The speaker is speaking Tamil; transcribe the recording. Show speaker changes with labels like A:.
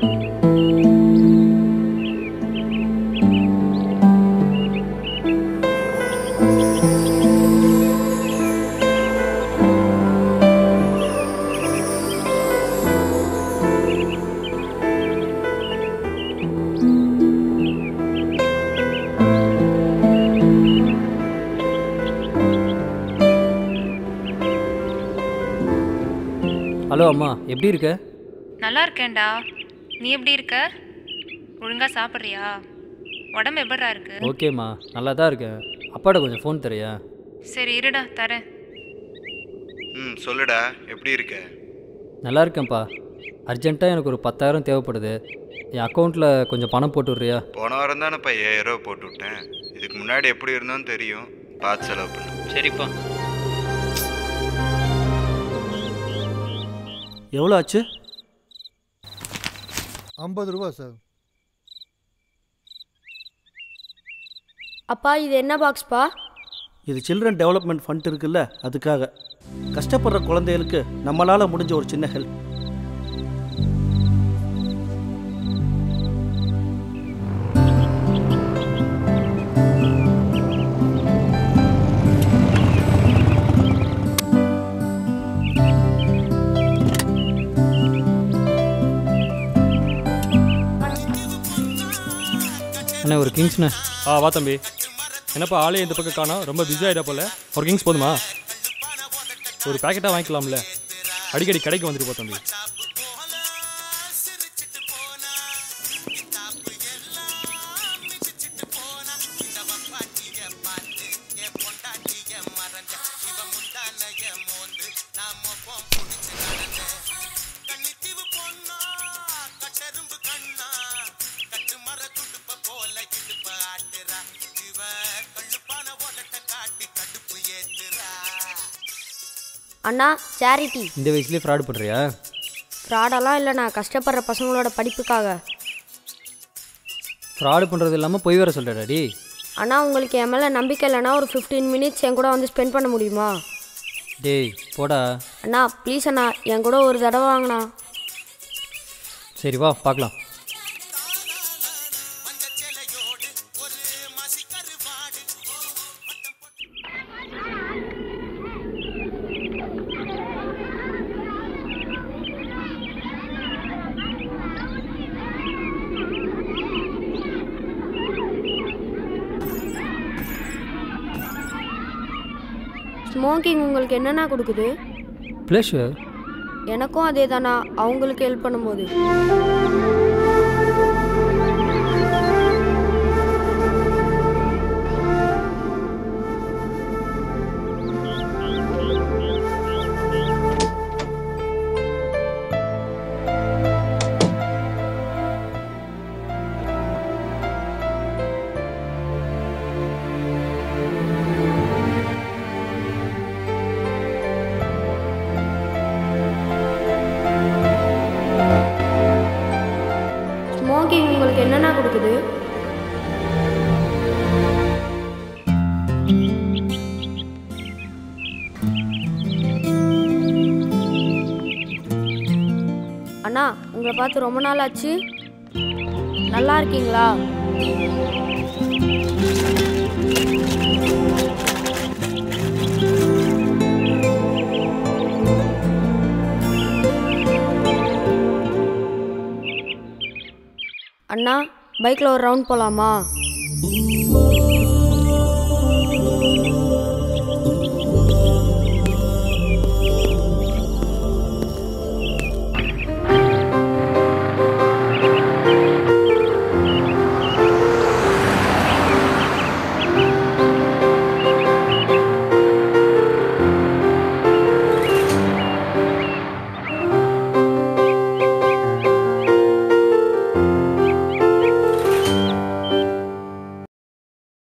A: ஹலோ அம்மா எப்படி இருக்க
B: நல்லா இருக்கேன்டா நீ எப்படி இருக்க ஒழுங்கா சாப்பிட்றியா உடம்பு எப்படிடா இருக்கு
A: ஓகேம்மா நல்லா தான் இருக்கேன் அப்பாட்ட கொஞ்சம் ஃபோன் தரியா
B: சரி இருடா தரேன்
C: ம் சொல்லுடா எப்படி இருக்க
A: நல்லா இருக்கேன்ப்பா அர்ஜென்ட்டாக எனக்கு ஒரு பத்தாயிரம் தேவைப்படுது என் அக்கௌண்ட்டில் கொஞ்சம் பணம் போட்டு விட்றியா
C: போன வாரம் தானேப்பா ஏழாயிரம் ரூபா போட்டு விட்டேன் இதுக்கு முன்னாடி எப்படி இருந்தோன்னு தெரியும் பார்த்து செலவு பண்ணு
A: சரிப்பா
D: எவ்வளோ ஆச்சு
E: ஐம்பது ரூபா சார்
F: அப்பா இது என்ன பாக்ஸ்ப்பா
D: இது சில்ட்ரன் டெவலப்மெண்ட் ஃபண்ட் இருக்குல்ல அதுக்காக கஷ்டப்படுற குழந்தைகளுக்கு நம்மளால் முடிஞ்ச ஒரு சின்ன ஹெல்ப்
A: அண்ணா ஒரு கிங்ஸ்ண்ணே
G: ஆ வா தம்பி என்னப்பா ஆளே இந்த பக்கம் காணோம் ரொம்ப பிஸி ஆகிட்டா போல ஒரு கிங்ஸ் போதுமா ஒரு பேக்கெட்டாக வாங்கிக்கலாம்ல அடிக்கடி கடைக்கு வந்துட்டு போ தம்பி
F: அண்ணா சேரிட்டி
A: இந்த வயசுலேயே ஃப்ராட் பண்ணுறியா
F: ஃப்ராடெல்லாம் இல்லைண்ணா கஷ்டப்படுற பசங்களோட படிப்புக்காக
A: ஃப்ராடு பண்ணுறது இல்லாமல் பொய் வேற சொல்கிற டாடி
F: அண்ணா உங்களுக்கு என் மேலே நம்பிக்கை இல்லைன்னா ஒரு ஃபிஃப்டீன் மினிட்ஸ் என் கூட வந்து ஸ்பெண்ட் பண்ண முடியுமா
A: டேய் போடா
F: அண்ணா ப்ளீஸ் அண்ணா என் கூட ஒரு தடவை வாங்கண்ணா
A: சரி வா பார்க்கலாம்
F: ஸ்மோக்கிங் உங்களுக்கு என்னண்ணா கொடுக்குது
A: ப்ளஷர்
F: எனக்கும் அதே தானா அவங்களுக்கு ஹெல்ப் பண்ணும்போது ஸ்மோக்கிங் உங்களுக்கு என்னண்ணா கொடுக்குது அண்ணா உங்களை பார்த்து ரொம்ப நாள் ஆச்சு நல்லா இருக்கீங்களா அண்ணா பைக்கில் ஒரு ரவுண்ட் போகலாமா